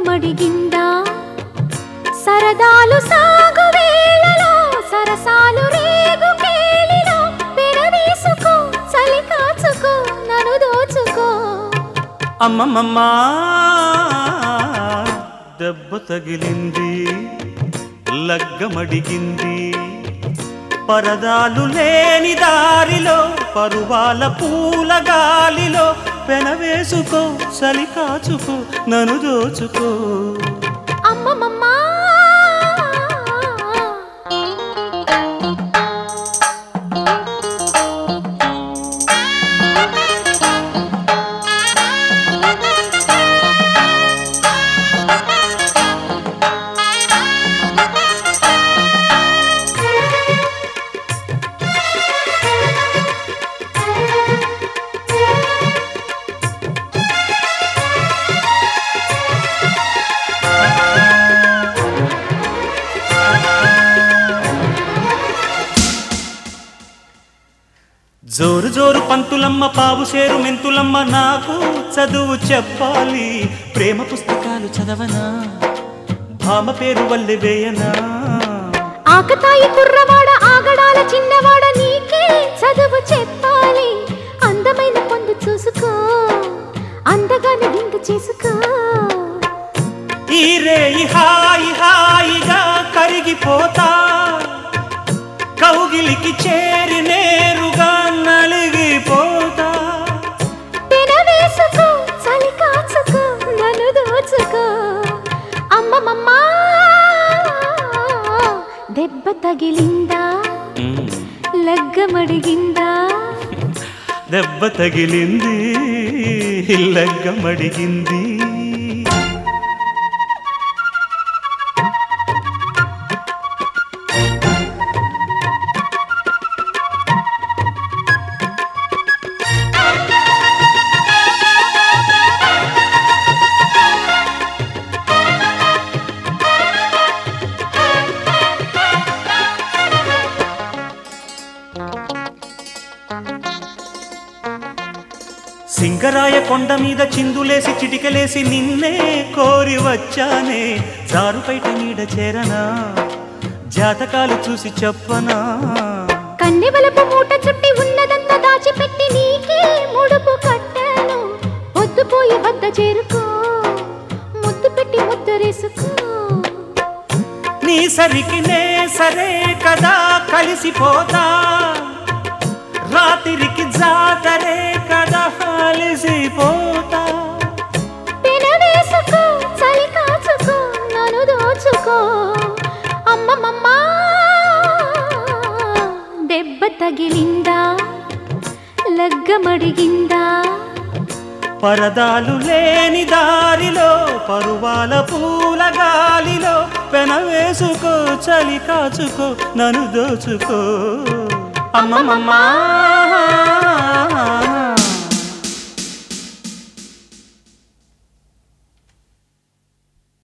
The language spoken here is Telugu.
లగ్గమడిగిందా సరదాలు సాగు వేళలో సరసాలు రేగు కేళిలో పెనవేసుకో చలి కాచుకో నన్ను దోచుకో అమ్మమ్మమ్మా దెబ్బ తగిలింది లగ్గమడిగింది పరదాలు లేని దారిలో పరువాల పూల గాలిలో పెనవేసుకో చలి కాచుకో నన్ను దోచుకో అమ్మమ్మమ్మా జోరు జోరు పంతులమ్మ పావు సేరు మెంతులమ్మ నాకు చదువు చెప్పాలి ప్రేమ పుస్తకాలు చదవనా భామ పేరు వల్లె వేయనా ఆకతాయి కుర్రవాడ ఆగడాల చిన్నవాడ నీకే చదువు చెప్పాలి అందమైన పొందు చూసుకో అందగానే విందు చేసుకో ఈ రేయి హాయి హాయిగా కరిగిపోతా కౌగిలికి చేరి నేరుగా నలిగిపోతా పెనవేసుకో చలి కాచుకో నన్ను దోచుకో అమ్మమ్మమ్మా దెబ్బ తగిలిందా లగ్గమడిగిందా దెబ్బ తగిలింది లగ్గమడిగింది సింగరాయ కొండ మీద చిందులేసి చిటికలేసి నిన్నే కోరి వచ్చానే జారుపైట నీడ చేరనా జాతకాలు చూసి చెప్పనా కన్నెవలపు మూట చుట్టి ఉన్నదంతా దాచిపెట్టి నీకే ముడుపు కట్టాను పొద్దుపోయి వద్ద చేరుకో ముద్దు పెట్టి ముద్దరేసుకో నీ సరికి నే సరే కదా కలిసిపోతా రాత్రికి జాతరే కదా కలిసిపోతా పెనవేసుకో చలి కాచుకో నన్ను దోచుకో అమ్మమ్మమ్మా దెబ్బ తగిలిందా లగ్గమడిగిందా పరదాలు లేని దారిలో పరువాల పూల గాలిలో పెనవేసుకో చలి కాచుకో నన్ను దోచుకో అమ్మమ్మమ్మా